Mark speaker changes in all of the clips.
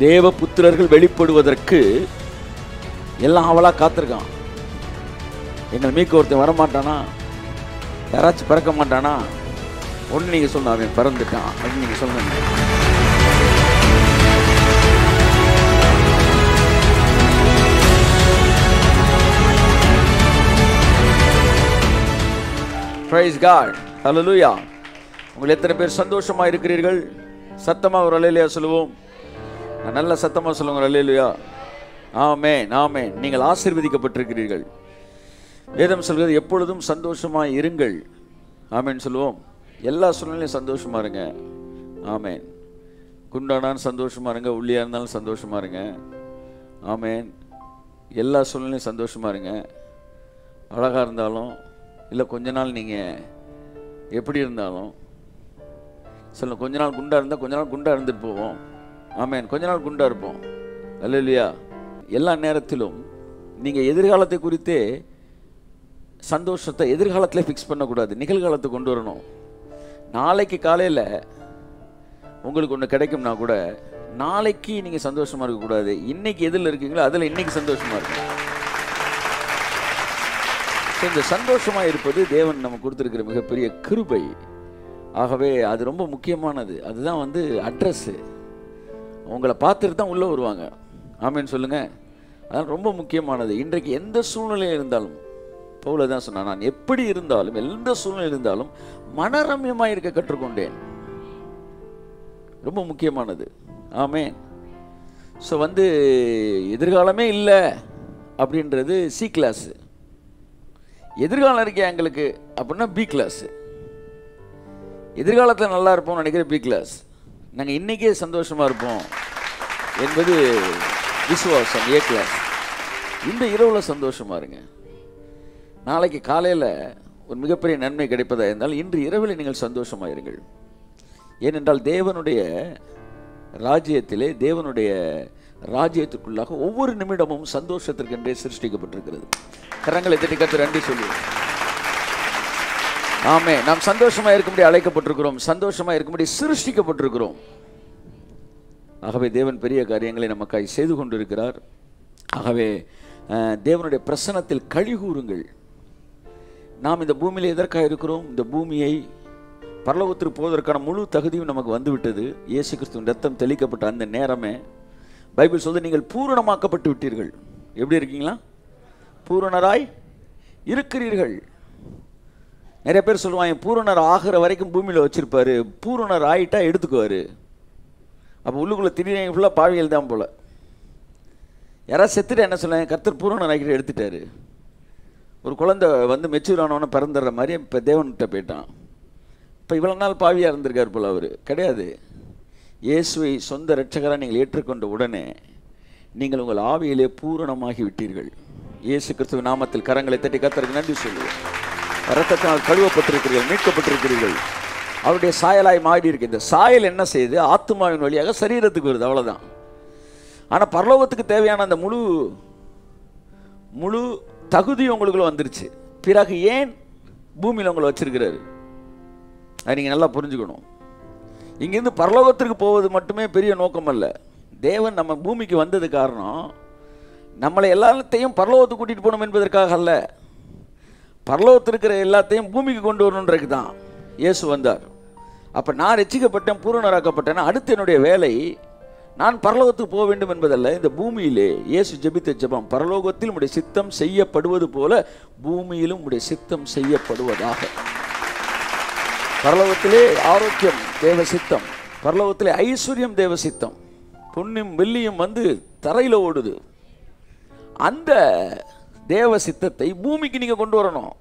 Speaker 1: தேவ புத்திரர்கள் வெளிப்படுவதற்கு எல்லாம் அவளா காத்திருக்கான் எங்கள் மீக்க ஒருத்தன் வரமாட்டானா யாராச்சும் பிறக்க மாட்டானா ஒன்று நீங்கள் சொல்லணும் அவன் பிறந்துட்டான் அப்படின்னு நீங்கள் சொல்லணும் பிரைஸ் காட் ஹalleluya உங்கள் எத்தனை பேர் சந்தோஷமா இருக்கிறீர்கள் சத்தமா ஒரு அலையிலையா சொல்லுவோம் நான் நல்ல சத்தமா சொல்லுங்க அலையிலையா ஆமென் ஆமென் நீங்கள் ஆசீர்வதிக்கப்பட்டிருக்கிறீர்கள் வேதம் சொல்கிறது எப்பொழுதும் சந்தோஷமா இருங்கள் ஆமென் சொல்லுவோம் எல்லா சூழ்நிலையும் சந்தோஷமா இருங்க ஆமென் குண்டானாலும் சந்தோஷமா இருங்க உள்ளியா இருந்தாலும் சந்தோஷமா இருங்க ஆமென் எல்லா சூழ்நிலையும் சந்தோஷமா இருங்க அழகா இருந்தாலும் இல்லை கொஞ்ச நாள் நீங்கள் எப்படி இருந்தாலும் சொல்ல கொஞ்ச நாள் குண்டா இருந்தால் கொஞ்ச நாள் குண்டா இருந்துட்டு போவோம் ஆமேன் கொஞ்ச நாள் குண்டா இருப்போம் அல்ல இல்லையா எல்லா நேரத்திலும் நீங்கள் எதிர்காலத்தை குறித்தே சந்தோஷத்தை எதிர்காலத்தில் ஃபிக்ஸ் பண்ணக்கூடாது நிகழ்காலத்தை கொண்டு வரணும் நாளைக்கு காலையில் உங்களுக்கு ஒன்று கிடைக்கும்னா கூட நாளைக்கு நீங்கள் சந்தோஷமாக இருக்கக்கூடாது இன்னைக்கு எதில் இருக்கீங்களோ அதில் இன்னைக்கு சந்தோஷமாக இருக்கணும் So, இந்த சந்தோஷமாக இருப்பது தேவன் நமக்கு கொடுத்துருக்கிற மிகப்பெரிய கிருபை ஆகவே அது ரொம்ப முக்கியமானது அதுதான் வந்து அட்ரஸ்ஸு உங்களை பார்த்துட்டு தான் உள்ளே வருவாங்க ஆமேன்னு சொல்லுங்கள் அதான் ரொம்ப முக்கியமானது இன்றைக்கு எந்த சூழ்நிலையில் இருந்தாலும் பவுல தான் சொன்னான் நான் எப்படி இருந்தாலும் எந்த சூழ்நிலை இருந்தாலும் மனரம்யமாக இருக்க கற்றுக்கொண்டேன் ரொம்ப முக்கியமானது ஆமேன் ஸோ வந்து எதிர்காலமே இல்லை அப்படின்றது சி கிளாஸு எதிர்காலம் இருக்கே எங்களுக்கு அப்படின்னா பி கிளாஸ் எதிர்காலத்தில் நல்லா இருப்போம்னு நினைக்கிற பி கிளாஸ் நாங்கள் இன்னைக்கே சந்தோஷமா இருப்போம் என்பது விசுவாசம் ஏ கிளாஸ் இந்த இரவில் சந்தோஷமா இருங்க நாளைக்கு காலையில் ஒரு மிகப்பெரிய நன்மை கிடைப்பதா இருந்தால் இன்று இரவில் நீங்கள் சந்தோஷமா இருங்கள் ஏனென்றால் தேவனுடைய ராஜ்யத்திலே தேவனுடைய ராஜ்யத்திற்குள்ளாக ஒவ்வொரு நிமிடமும் சந்தோஷத்திற்கென்றே சிருஷ்டிக்கப்பட்டிருக்கிறது கரங்களை தட்டி கத்து நன்றி சொல்லுவோம் ஆமே நாம் சந்தோஷமா இருக்கும்படி அழைக்கப்பட்டிருக்கிறோம் சந்தோஷமா இருக்கும்படி சிருஷ்டிக்கப்பட்டிருக்கிறோம் ஆகவே தேவன் பெரிய காரியங்களை நமக்காய் செய்து கொண்டிருக்கிறார் ஆகவே அஹ், தேவனுடைய பிரசனத்தில் கழிகூறுங்கள் நாம் இந்த பூமியில் எதற்காக இருக்கிறோம் இந்த பூமியை பரலோகத்திற்கு போவதற்கான முழு தகுதியும் நமக்கு வந்துவிட்டது இயேசு கிறிஸ்துவின் ரத்தம் தெளிக்கப்பட்ட அந்த நேரமே பைபிள் சொல்லுது நீங்கள் பூரணமாக்கப்பட்டு விட்டீர்கள் எப்படி இருக்கீங்களா பூரணராய் இருக்கிறீர்கள் நிறைய பேர் சொல்லுவாங்க பூரணர் ஆகிற வரைக்கும் பூமியில் வச்சிருப்பாரு பூரணர் ஆயிட்டா எடுத்துக்குவாரு அப்போ உள்ளுக்குள்ள திடீர்னு ஃபுல்லாக பாவியல் தான் போல யாராவது செத்துட்டு என்ன சொல்லுவாங்க கர்த்தர் பூரணர் ஆகிட்டு எடுத்துட்டாரு ஒரு குழந்தை வந்து மெச்சூர் ஆனவன பிறந்துடுற மாதிரி இப்போ தேவன்கிட்ட போயிட்டான் இப்போ இவ்வளோ நாள் பாவியாக இருந்திருக்கார் போல அவர் கிடையாது இயேசுவை சொந்த இரட்சகராக நீங்கள் ஏற்றுக்கொண்ட உடனே நீங்கள் உங்கள் ஆவியிலே பூரணமாகி விட்டீர்கள் இயேசு கிறிஸ்துவ நாமத்தில் கரங்களை தட்டி கத்தருக்கு நன்றி சொல்லுவோம் ரத்தத்தினால் கழுவப்பட்டிருக்கிறீர்கள் மீட்கப்பட்டிருக்கிறீர்கள் அவருடைய சாயலாய் மாறி இருக்கு இந்த சாயல் என்ன செய்யுது ஆத்மாவின் வழியாக சரீரத்துக்கு வருது அவ்வளவுதான் ஆனால் பரலோகத்துக்கு தேவையான அந்த முழு முழு தகுதி உங்களுக்குள்ள வந்துருச்சு பிறகு ஏன் பூமியில் உங்களை வச்சிருக்கிறாரு அதை நீங்கள் நல்லா புரிஞ்சுக்கணும் இங்கேருந்து பரலோகத்திற்கு போவது மட்டுமே பெரிய நோக்கம் அல்ல தேவன் நம்ம பூமிக்கு வந்தது காரணம் நம்மளை எல்லாத்தையும் பரலோகத்துக்கு கூட்டிகிட்டு போகணும் என்பதற்காக அல்ல பரலோகத்தில் இருக்கிற எல்லாத்தையும் பூமிக்கு கொண்டு வரணுன்றதுக்கு தான் இயேசு வந்தார் அப்போ நான் ரசிக்கப்பட்டேன் பூரணராக்கப்பட்டேன்னா அடுத்து என்னுடைய வேலை நான் பரலோகத்துக்கு போக வேண்டும் என்பதல்ல இந்த பூமியிலே இயேசு ஜெபித்த ஜெபம் பரலோகத்தில் உடைய சித்தம் செய்யப்படுவது போல பூமியிலும் உடைய சித்தம் செய்யப்படுவதாக பரலோகத்திலே ஆரோக்கியம் தேவ சித்தம் பரலோகத்திலே ஐஸ்வர்யம் தேவ சித்தம் பொன்னும் வெள்ளியும் வந்து தரையில் ஓடுது அந்த தேவ சித்தத்தை பூமிக்கு நீங்க கொண்டு வரணும்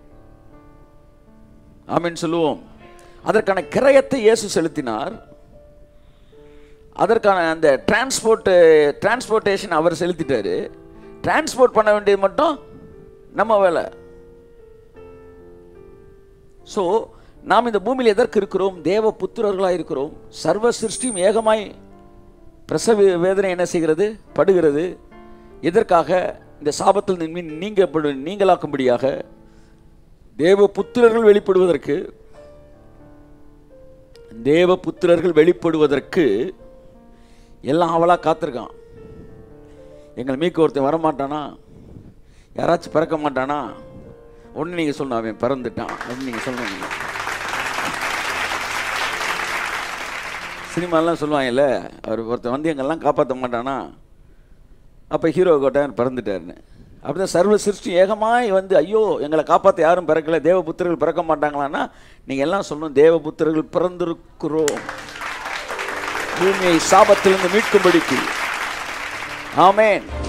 Speaker 1: ஆமென் சொல்லுவோம் அதற்கான கிரயத்தை இயேசு செலுத்தினார் அதற்கான அந்த டிரான்ஸ்போர்ட் டிரான்ஸ்போர்ட்டேஷன் அவர் செலுத்திட்டாரு டிரான்ஸ்போர்ட் பண்ண வேண்டியது மட்டும் நம்ம வேலை ஸோ நாம் இந்த பூமியில் எதற்கு இருக்கிறோம் தேவ புத்திரர்களாக இருக்கிறோம் சர்வ சிருஷ்டியும் ஏகமாய் பிரசவ வேதனை என்ன செய்கிறது படுகிறது எதற்காக இந்த சாபத்தில் நீ- நீங்கப்படு நீங்களாக்கும்படியாக தேவ புத்திரர்கள் வெளிப்படுவதற்கு தேவ புத்திரர்கள் வெளிப்படுவதற்கு எல்லாம் அவளாக காத்திருக்கான் எங்களை மீக்க ஒருத்தன் வரமாட்டானா யாராச்சும் பிறக்க மாட்டானா ஒன்று நீங்கள் சொல்லணும் அவன் பிறந்துட்டான் அப்படின்னு நீங்கள் சொல்லணும் நீங்க. சினிமாலாம் சொல்லுவாங்கல்ல அவர் ஒருத்தன் வந்து எங்கெல்லாம் காப்பாற்ற மாட்டானா அப்போ ஹீரோ கோட்டான் பிறந்துட்டாருன்னு அப்படிதான் சர்வ சிருஷ்டி ஏகமாய் வந்து ஐயோ எங்களை காப்பாற்ற யாரும் பிறக்கல தேவபுத்திரர்கள் பிறக்க மாட்டாங்களான்னா நீங்கள் எல்லாம் சொல்லணும் தேவபுத்திரர்கள் பிறந்திருக்கிறோம் பூமியை சாபத்திலிருந்து மீட்கும்படிக்கு ஆமென்